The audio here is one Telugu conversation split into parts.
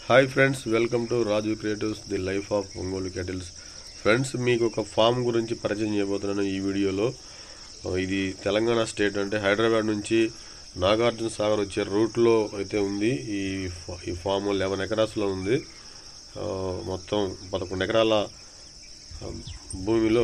hi friends welcome to Raju creatives the life of Ongole cattles friends మీకు ఒక ఫామ్ గురించి పరిచయం చేయబోతున్నాను ఈ వీడియోలో ఆ, ఇది తెలంగాణ స్టేట్ అంటే హైదరాబాద్ నుంచి నాగార్జున సాగర్ వచ్చే రూట్లో అయితే ఉంది ఈ ఫా- ఈ ఫామ్ లెవెన్ ఎకరాస్లో ఉంది ఆ, మొత్తం పదకొండు ఎకరాల ఆ, భూమిలో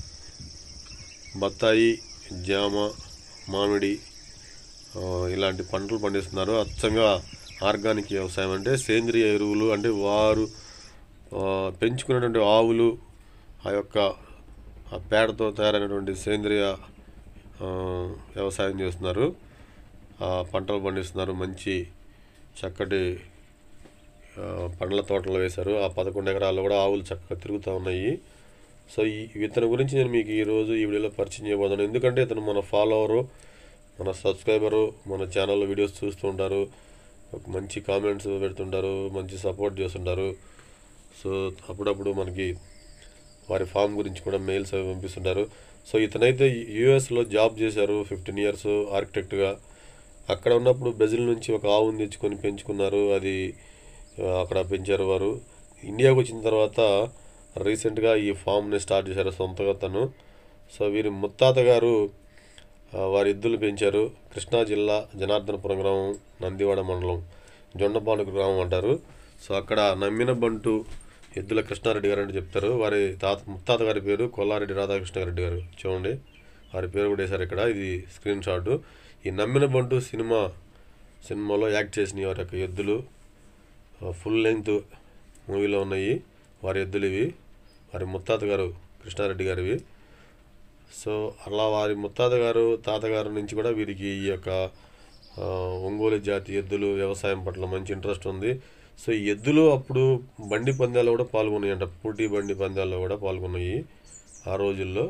బత్తాయి జామ మామిడి ఆ, ఇలాంటి పంటలు పండిస్తున్నారు అచ్చంగా ఆర్గానిక్ వ్యవసాయం అంటే సేంద్రియ ఎరువులు అంటే వారు ఆ, పెంచుకున్నటువంటి ఆవులు ఆ యొక్క ఆ పేడతో తయారైనటువంటి సేంద్రియ ఆ, వ్యవసాయం చేస్తున్నారు ఆ, పంటలు పండిస్తున్నారు మంచి చక్కటి ఆ, పండ్ల తోటలు వేశారు ఆ పదకొండు ఎకరాల్లో కూడా ఆవులు చక్కగా తిరుగుతూ ఉన్నాయి సో ఈ ఇతని గురించి నేను మీకు ఈరోజు ఈ వీడియోలో పరిచయం చేయబోతున్నాను ఎందుకంటే ఇతను మన ఫాలోవరు మన సబ్స్క్రైబరు మన ఛానల్లో వీడియోస్ చూస్తూ ఉంటారు ఒక మంచి కామెంట్స్ పెడుతుంటారు మంచి సపోర్ట్ చేస్తుంటారు సో అప్పుడప్పుడు మనకి వారి ఫామ్ గురించి కూడా మెయిల్స్ అవి పంపిస్తుంటారు సో ఇతనైతే యూఎస్లో జాబ్ చేశారు ఫిఫ్టీన్ ఇయర్స్ ఆర్కిటెక్ట్గా అక్కడ ఉన్నప్పుడు బ్రెజిల్ నుంచి ఒక ఆవుని తెచ్చుకొని పెంచుకున్నారు అది ఆ, అక్కడ పెంచారు వారు ఇండియాకి వచ్చిన తర్వాత రీసెంట్గా ఈ ఫామ్ని స్టార్ట్ చేశారు సొంతగా తను సో వీరి ముత్తాత గారు ఆ, వారి ఎద్దులు పెంచారు కృష్ణా జిల్లా జనార్దనపురం గ్రామం నందివాడ మండలం జొండపాడు గ్రామం అంటారు సో అక్కడ నమ్మిన బంటు ఎద్దుల కృష్ణారెడ్డి గారు అని చెప్తారు వారి తాత ముత్తాత గారి పేరు కొల్లారెడ్డి రాధాకృష్ణ రెడ్డి గారు చూడండి వారి పేరు కూడా వేశారు ఇక్కడ ఇది స్క్రీన్ షాట్ ఈ నమ్మిన బంటు సినిమా సినిమాలో యాక్ట్ చేసిన వారి యొక్క ఎద్దులు ఫుల్ లెంగ్త్ మూవీలో ఉన్నాయి వారి ఎద్దులు ఇవి వారి ముత్తాత గారు కృష్ణారెడ్డి గారివి సో అలా వారి ముత్తాత గారు తాతగారు నుంచి కూడా వీరికి ఈ యొక్క ఆ, ఒంగోలు జాతి ఎద్దులు వ్యవసాయం పట్ల మంచి ఇంట్రెస్ట్ ఉంది సో ఈ ఎద్దులు అప్పుడు బండి పందాల్లో కూడా పాల్గొన్నాయి అంట పోటీ బండి పందాల్లో కూడా పాల్గొన్నాయి ఆ రోజుల్లో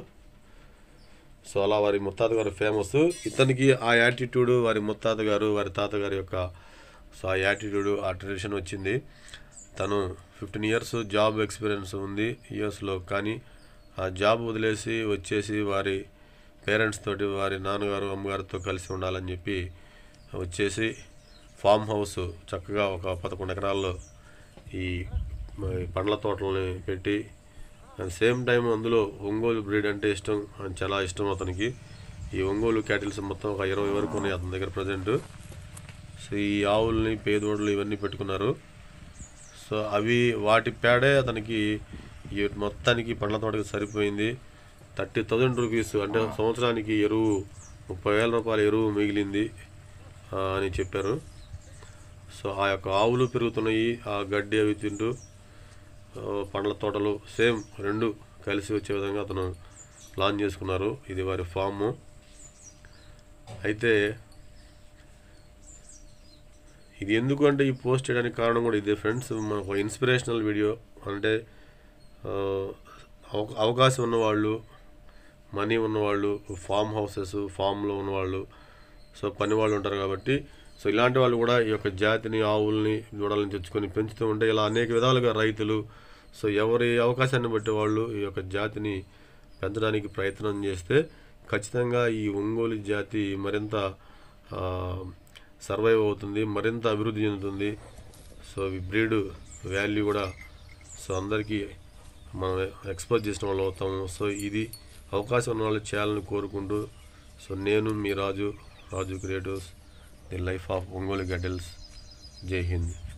సో అలా వారి ముత్తాత గారు ఫేమస్ ఇతనికి ఆ యాటిట్యూడ్ వారి ముత్తాత గారు వారి తాతగారి యొక్క సో ఆ యాటిట్యూడ్ ఆ ట్రెడిషన్ వచ్చింది తను ఫిఫ్టీన్ ఇయర్స్ జాబ్ ఎక్స్పీరియన్స్ ఉంది యుఎస్లో కానీ ఆ జాబ్ వదిలేసి వచ్చేసి వారి పేరెంట్స్ తోటి వారి నాన్నగారు అమ్మగారితో కలిసి ఉండాలని చెప్పి వచ్చేసి ఫామ్ హౌస్ చక్కగా ఒక పదకొండు ఎకరాల్లో ఈ మ- పండ్ల తోటలని పెట్టి అండ్ సేమ్ టైం అందులో ఒంగోలు బ్రీడ్ అంటే ఇష్టం అని చాలా ఇష్టం అతనికి ఈ ఒంగోలు క్యాటిల్స్ మొత్తం ఒక ఇరవై వరకు ఉన్నాయి అతని దగ్గర ప్రజెంట్ సో ఈ ఆవుల్ని పేదోడులు ఇవన్నీ పెట్టుకున్నారు సో అవి వాటి పేడే అతనికి ఈ మొత్తానికి పండ్ల తోటకి సరిపోయింది థర్టీ థౌజండ్ రూపీస్ అంటే సంవత్సరానికి ఎరువు ముప్పై వేల రూపాయల ఎరువు మిగిలింది ఆ, అని చెప్పారు సో ఆ యొక్క ఆవులు పెరుగుతున్నాయి ఆ గడ్డి అవి తింటూ ఆ, పండ్ల తోటలు సేమ్ రెండు కలిసి వచ్చే విధంగా అతను ప్లాన్ చేసుకున్నారు ఇది వారి ఫాము అయితే ఇది ఎందుకు అంటే ఈ పోస్ట్ చేయడానికి కారణం కూడా ఇదే ఫ్రెండ్స్ మనకు ఇన్స్పిరేషనల్ వీడియో అంటే ఆ, అవ- అవకాశం ఉన్నవాళ్ళు మనీ ఉన్నవాళ్ళు ఫామ్ హౌసెస్ ఫామ్లో ఉన్నవాళ్ళు సో పని వాళ్ళు ఉంటారు కాబట్టి సో ఇలాంటి వాళ్ళు కూడా ఈ యొక్క జాతిని ఆవుల్ని దూడలను తెచ్చుకొని పెంచుతూ ఉంటే ఇలా అనేక విధాలుగా రైతులు సో ఎవరి అవకాశాన్ని బట్టి వాళ్ళు ఈ యొక్క జాతిని పెంచడానికి ప్రయత్నం చేస్తే ఖచ్చితంగా ఈ ఒంగోలు జాతి మరింత ఆ, సర్వైవ్ అవుతుంది మరింత అభివృద్ధి చెందుతుంది సో ఈ బ్రీడ్ వాల్యూ కూడా సో అందరికీ మనం ఎక్స్పోజ్ చేసిన వాళ్ళు అవుతాము సో ఇది అవకాశం ఉన్న వాళ్ళు చేయాలని కోరుకుంటూ సో నేను మీ Raju Raju creatives the life of Ongole గడ్డల్స్ జై హింద్